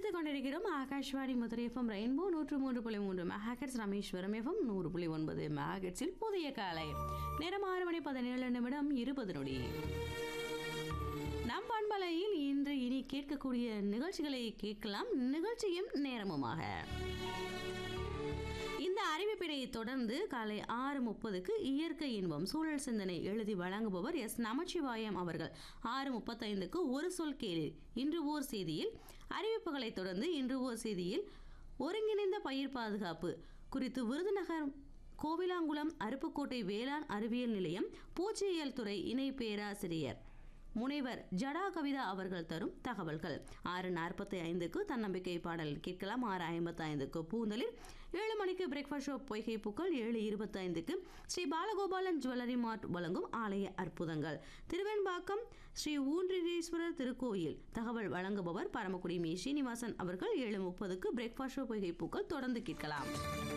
ரசித்துக் கொண்டிருக்கிறோம் Akashvani Madurai FM rainbow நூற்று மூன்று புள்ளி மூன்று மெகாஹெட்ஸ் ராமேஸ்வரம் எஃப்எம் நூறு புள்ளி ஒன்பது மெகாஹெட்ஸில் புதிய காலை நேரம் ஆறு மணி பதினேழு நிமிடம் இருபது நொடி நம் பண்பலையில் இன்று இனி கேட்கக்கூடிய நிகழ்ச்சிகளை கேட்கலாம் நிகழ்ச்சியும் நேரமுமாக இந்த அறிவிப்பினை தொடர்ந்து காலை ஆறு முப்பதுக்கு இயற்கை இன்பம் சூழல் சிந்தனை எழுதி வழங்குபவர் எஸ் நமச்சிவாயம் அவர்கள் ஆறு முப்பத்தைந்துக்கு ஒரு சொல் கேளு இன்று ஓர் செய்தியில் அறிவிப்புகளை தொடர்ந்து இன்று ஓர் செய்தியில் ஒருங்கிணைந்த பயிர் பாதுகாப்பு குறித்து விருதுநகர் கோவிலாங்குளம் அருப்புக்கோட்டை வேளாண் அறிவியல் நிலையம் பூச்சியியல் துறை இணை பேராசிரியர் முனைவர் ஜடா கவிதா அவர்கள் தரும் தகவல்கள் ஆறு நாற்பத்தி ஐந்துக்கு தன்னம்பிக்கை பாடல் கேட்கலாம் ஆறு ஐம்பத்தி ஐந்துக்கு பூந்தலில் ஏழு மணிக்கு பிரேக்ஃபாஸ்ட் ஷோ பொய்கை பூக்கள் ஏழு இருபத்தி ஐந்துக்கு ஸ்ரீ பாலகோபாலன் ஜுவல்லரி மார்ட் வழங்கும் ஆலய அற்புதங்கள் திருவெண்பாக்கம் ஸ்ரீ ஊன்றீஸ்வரர் திருக்கோயில் தகவல் வழங்குபவர் பரமக்குடி மீ ஸ்ரீனிவாசன் அவர்கள் ஏழு முப்பதுக்கு பிரேக்ஃபாஸ்ட் ஷோ பொய்கை பூக்கள் தொடர்ந்து கேட்கலாம்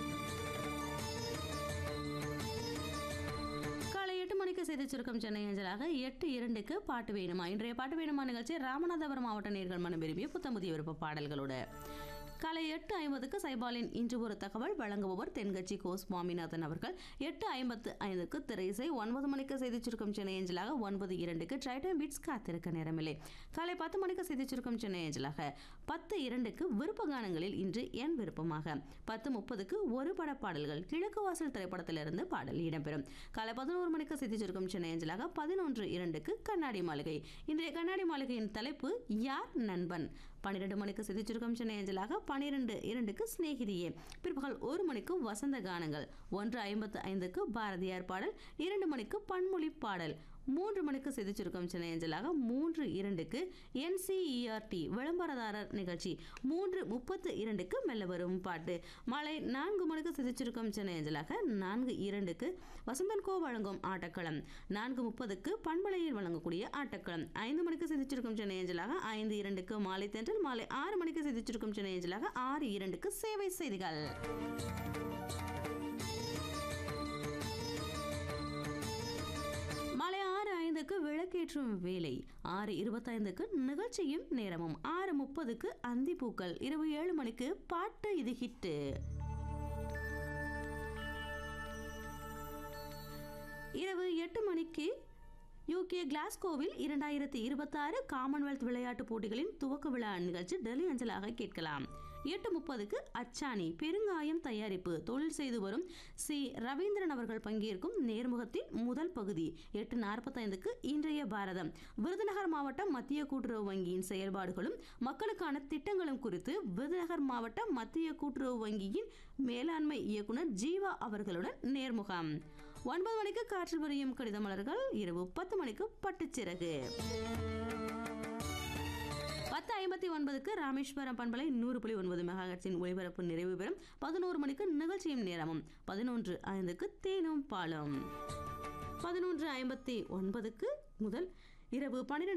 காலை எட்டு மணிக்கு செய்தி சுருக்கம் சென்னை அஞ்சலாக எட்டு இரண்டுக்கு பாட்டு வேணுமா இன்றைய பாட்டு வேணுமா நிகழ்ச்சி ராமநாதபுரம் மாவட்ட நேர்கள் மனம் விரும்பிய புத்தமுதிய விருப்ப பாடல்களோட காலை எட்டு ஐம்பதுக்கு சைபாலின் இன்று ஒரு தகவல் வழங்குபவர் தென்கட்சி கோ சுவாமிநாதன் அவர்கள் எட்டு ஐம்பத்து ஐந்துக்கு திரைசை ஒன்பது மணிக்கு செய்தி சுருக்கம் சென்னை அஞ்சலாக ஒன்பது இரண்டுக்கு ட்ரைடன் பீட்ஸ் காத்திருக்க நேரமில்லை காலை பத்து மணிக்கு செய்தி சுருக்கம் சென்னை அஞ்சலாக பத்து இரண்டுக்கு விருப்ப கானங்களில் இன்று என் விருப்பமாக பத்து முப்பதுக்கு ஒரு பட பாடல்கள் கிழக்கு வாசல் திரைப்படத்திலிருந்து பாடல் இடம்பெறும் காலை பதினோரு மணிக்கு செய்தி சுருக்கம் சென்னை அஞ்சலாக பதினொன்று இரண்டுக்கு கண்ணாடி மாளிகை இன்றைய கண்ணாடி மாளிகையின் தலைப்பு யார் நண்பன் பன்னிரெண்டு மணிக்கு செய்தி சுருக்கம் சென்னை அஞ்சலாக பன்னிரெண்டு இரண்டுக்கு சிநேகிதியே பிற்பகல் ஒரு மணிக்கு வசந்த கானங்கள் ஒன்று ஐம்பத்து ஐந்துக்கு பாரதியார் பாடல் இரண்டு மணிக்கு பன்மொழி பாடல் மூன்று மணிக்கு செய்தி சுருக்கம் சென்னை அஞ்சலாக மூன்று இரண்டுக்கு என்சிஇஆர்டி விளம்பரதாரர் நிகழ்ச்சி மூன்று முப்பத்து இரண்டுக்கு மெல்ல வரும் பாட்டு மாலை நான்கு மணிக்கு செய்தி சுருக்கம் சென்னை அஞ்சலாக நான்கு இரண்டுக்கு வசந்தன் கோ வழங்கும் ஆட்டக்களம் நான்கு முப்பதுக்கு பண்பலையில் வழங்கக்கூடிய ஆட்டக்களம் ஐந்து மணிக்கு செய்தி சுருக்கம் சென்னை அஞ்சலாக ஐந்து இரண்டுக்கு மாலை தென்றல் மாலை ஆறு மணிக்கு செய்தி சுருக்கம் சென்னை அஞ்சலாக ஆறு இரண்டுக்கு சேவை செய்திகள் மாலை ஆறு ஐந்துக்கு விளக்கேற்றும் வேலை ஆறு இருபத்தைந்துக்கு நிகழ்ச்சியும் நேரமும் ஆறு முப்பதுக்கு அந்திப்பூக்கள் இரவு ஏழு மணிக்கு பாட்டு இது ஹிட்டு இரவு எட்டு மணிக்கு யூகே கிளாஸ்கோவில் இரண்டாயிரத்தி இருபத்தாறு காமன்வெல்த் விளையாட்டுப் போட்டிகளின் துவக்க விழா நிகழ்ச்சி டெல்லி அஞ்சலாக கேட்கலாம் எட்டு முப்பதுக்கு அச்சாணி பெருங்காயம் தயாரிப்பு தொழில் செய்து வரும் சி ரவீந்திரன் அவர்கள் பங்கேற்கும் நேர்முகத்தின் முதல் பகுதி எட்டு நாற்பத்தைந்துக்கு இன்றைய பாரதம் விருதுநகர் மாவட்டம் மத்திய கூட்டுறவு வங்கியின் செயல்பாடுகளும் மக்களுக்கான திட்டங்களும் குறித்து விருதுநகர் மாவட்ட மத்திய கூட்டுறவு வங்கியின் மேலாண்மை இயக்குனர் ஜீவா அவர்களுடன் நேர்முகம் ஒன்பது மணிக்கு காற்றில் வரியும் கடித மலர்கள் இரவு பத்து மணிக்கு பட்டுச்சிறகு பத்து ஐம்பத்தி ஒன்பதுக்கு ராமேஸ்வரம் பண்பலை நூறு புள்ளி ஒன்பது மெகாஹட்ஸின் ஒளிபரப்பு நிறைவு பெறும் பதினோரு மணிக்கு நிகழ்ச்சியும் நேரமும் பதினொன்று ஐந்துக்கு தேனும் பாலும் பதினொன்று ஐம்பத்தி ஒன்பதுக்கு முதல் இரவு பன்னிரெண்டு